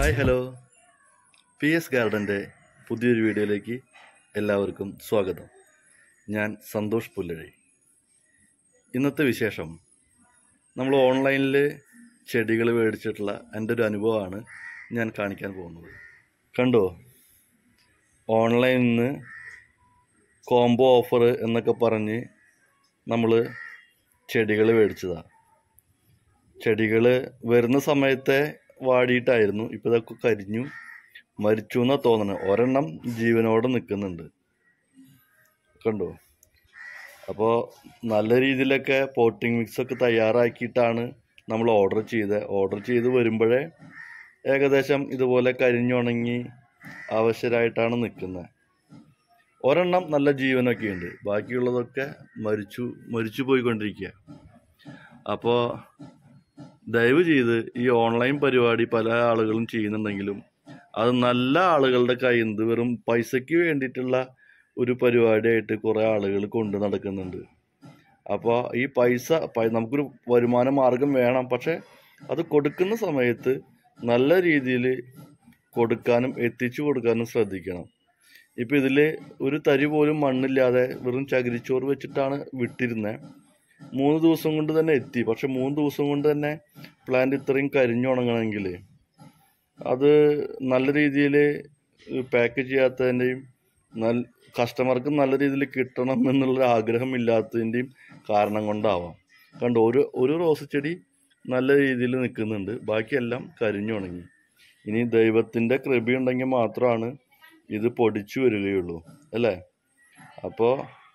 hi hello P S ഗാർഡൻ്റെ പുതിയൊരു വീഡിയോയിലേക്ക് എല്ലാവർക്കും സ്വാഗതം ഞാൻ സന്തോഷ് പുല്ലഴി ഇന്നത്തെ വിശേഷം നമ്മൾ ഓൺലൈനിൽ ചെടികൾ മേടിച്ചിട്ടുള്ള എൻ്റെ ഒരു അനുഭവമാണ് ഞാൻ കാണിക്കാൻ പോകുന്നത് കണ്ടോ ഓൺലൈനിൽ നിന്ന് കോംബോ ഓഫർ എന്നൊക്കെ പറഞ്ഞ് നമ്മൾ ചെടികൾ മേടിച്ചതാണ് ചെടികൾ വരുന്ന സമയത്തെ വാടിയിട്ടായിരുന്നു ഇപ്പോൾ ഇതൊക്കെ കരിഞ്ഞു മരിച്ചു എന്നാണ് തോന്നുന്നത് ഒരെണ്ണം ജീവനോടെ നിൽക്കുന്നുണ്ട് കണ്ടോ അപ്പോൾ നല്ല രീതിയിലൊക്കെ പോട്ടിംഗ് മിക്സ് ഒക്കെ തയ്യാറാക്കിയിട്ടാണ് നമ്മൾ ഓർഡർ ചെയ്തത് ഓർഡർ ചെയ്ത് വരുമ്പോഴേ ഏകദേശം ഇതുപോലെ കരിഞ്ഞുണങ്ങി ആവശ്യരായിട്ടാണ് നിൽക്കുന്നത് ഒരെണ്ണം നല്ല ജീവനൊക്കെ ഉണ്ട് ബാക്കിയുള്ളതൊക്കെ മരിച്ചു മരിച്ചു പോയിക്കൊണ്ടിരിക്കുക അപ്പോൾ ദയവ് ചെയ്ത് ഈ ഓൺലൈൻ പരിപാടി പല ആളുകളും ചെയ്യുന്നുണ്ടെങ്കിലും അത് നല്ല ആളുകളുടെ കയ്യിൽ നിന്ന് വെറും പൈസയ്ക്ക് വേണ്ടിയിട്ടുള്ള ഒരു പരിപാടിയായിട്ട് കുറേ ആളുകൾ കൊണ്ട് നടക്കുന്നുണ്ട് അപ്പോൾ ഈ പൈസ പൈ- നമുക്കൊരു വരുമാന മാർഗം വേണം പക്ഷെ അത് കൊടുക്കുന്ന സമയത്ത് നല്ല രീതിയിൽ കൊടുക്കാനും എത്തിച്ചു കൊടുക്കാനും ശ്രദ്ധിക്കണം ഇപ്പം ഇതിൽ ഒരു തരി പോലും മണ്ണില്ലാതെ വെറും ചകിരിച്ചോറ് വെച്ചിട്ടാണ് വിട്ടിരുന്നത് മൂന്ന് ദിവസം കൊണ്ട് തന്നെ എത്തി പക്ഷെ മൂന്ന് ദിവസം കൊണ്ട് തന്നെ പ്ലാന്റ് ഇത്രയും കരിഞ്ഞുണങ്ങണമെങ്കിൽ അത് നല്ല രീതിയിൽ പാക്ക് ചെയ്യാത്തതിൻ്റെയും നല്ല കസ്റ്റമർക്ക് നല്ല രീതിയിൽ കിട്ടണം എന്നുള്ള ആഗ്രഹം ഇല്ലാത്തതിൻ്റെയും കാരണം കൊണ്ടാവാം കണ്ടോ ഒരു ഒരു റോസ് ചെടി നല്ല രീതിയിൽ നിൽക്കുന്നുണ്ട് ബാക്കിയെല്ലാം കരിഞ്ഞുണങ്ങി ഇനി ദൈവത്തിൻ്റെ കൃപ ഉണ്ടെങ്കിൽ മാത്രമാണ് ഇത് പൊടിച്ചു വരികയുള്ളൂ അല്ലേ അപ്പോൾ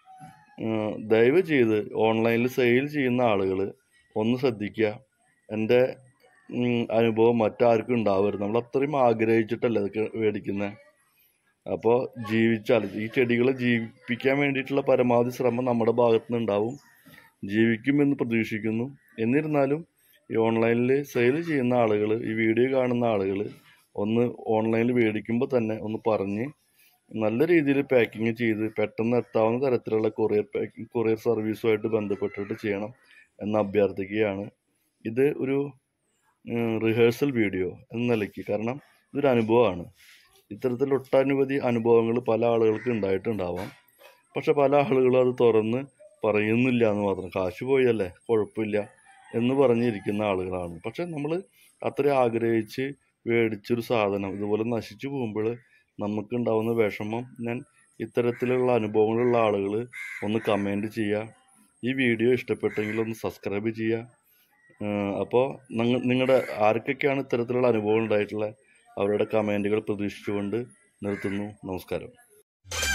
ദയവ് ചെയ്ത് ഓൺലൈനിൽ സെയിൽ ചെയ്യുന്ന ആളുകൾ ഒന്ന് ശ്രദ്ധിക്കുക എൻ്റെ ഉം, അനുഭവം മറ്റാർക്കും ഉണ്ടാവരുത് നമ്മൾ അത്രയും ആഗ്രഹിച്ചിട്ടല്ലേ ഇതൊക്കെ മേടിക്കുന്നത് അപ്പോൾ ജീവിച്ചാൽ ഈ ചെടികളെ ജീവിപ്പിക്കാൻ വേണ്ടിയിട്ടുള്ള പരമാവധി ശ്രമം നമ്മുടെ ഭാഗത്തു നിന്നുണ്ടാവും ജീവിക്കുമെന്ന് പ്രതീക്ഷിക്കുന്നു എന്നിരുന്നാലും ഈ ഓൺലൈനിൽ സെയിൽ ചെയ്യുന്ന ആളുകൾ ഈ വീഡിയോ കാണുന്ന ആളുകൾ ഒന്ന് ഓൺലൈനിൽ മേടിക്കുമ്പോൾ തന്നെ ഒന്ന് പറഞ്ഞ് നല്ല രീതിയിൽ പാക്കിങ് ചെയ്ത് പെട്ടെന്ന് എത്താവുന്ന തരത്തിലുള്ള കൊറിയർ പാക്കിംഗ് കൊറിയർ സർവീസുമായിട്ട് ബന്ധപ്പെട്ടിട്ട് ചെയ്യണം എന്ന് അഭ്യർത്ഥിക്കുകയാണ് ഇത് ഒരു റിഹേഴ്സൽ വീഡിയോ എന്ന നിലയ്ക്ക് കാരണം ഇതൊരു അനുഭവമാണ് ഇത്തരത്തിൽ ഒട്ടനവധി അനുഭവങ്ങൾ പല ആളുകൾക്ക് ഉണ്ടായിട്ടുണ്ടാവാം പക്ഷെ പല ആളുകളും അത് തുറന്ന് പറയുന്നില്ല എന്ന് മാത്രം കാശ് പോയല്ലേ കുഴപ്പമില്ല എന്ന് പറഞ്ഞിരിക്കുന്ന ആളുകളാണ് പക്ഷെ നമ്മൾ അത്രയും ആഗ്രഹിച്ച് മേടിച്ചൊരു സാധനം ഇതുപോലെ നശിച്ചു പോകുമ്പോൾ നമുക്കുണ്ടാവുന്ന വിഷമം ഞാൻ ഇത്തരത്തിലുള്ള അനുഭവങ്ങളുള്ള ആളുകൾ ഒന്ന് കമൻറ്റ് ചെയ്യുക ഈ വീഡിയോ ഇഷ്ടപ്പെട്ടെങ്കിൽ ഒന്ന് സബ്സ്ക്രൈബ് ചെയ്യുക അപ്പോൾ നിങ്ങളുടെ ആർക്കൊക്കെയാണ് ഇത്തരത്തിലുള്ള അനുഭവം ഉണ്ടായിട്ടുള്ളത് അവരുടെ കമൻറ്റുകൾ പ്രതീക്ഷിച്ചുകൊണ്ട് നിർത്തുന്നു നമസ്കാരം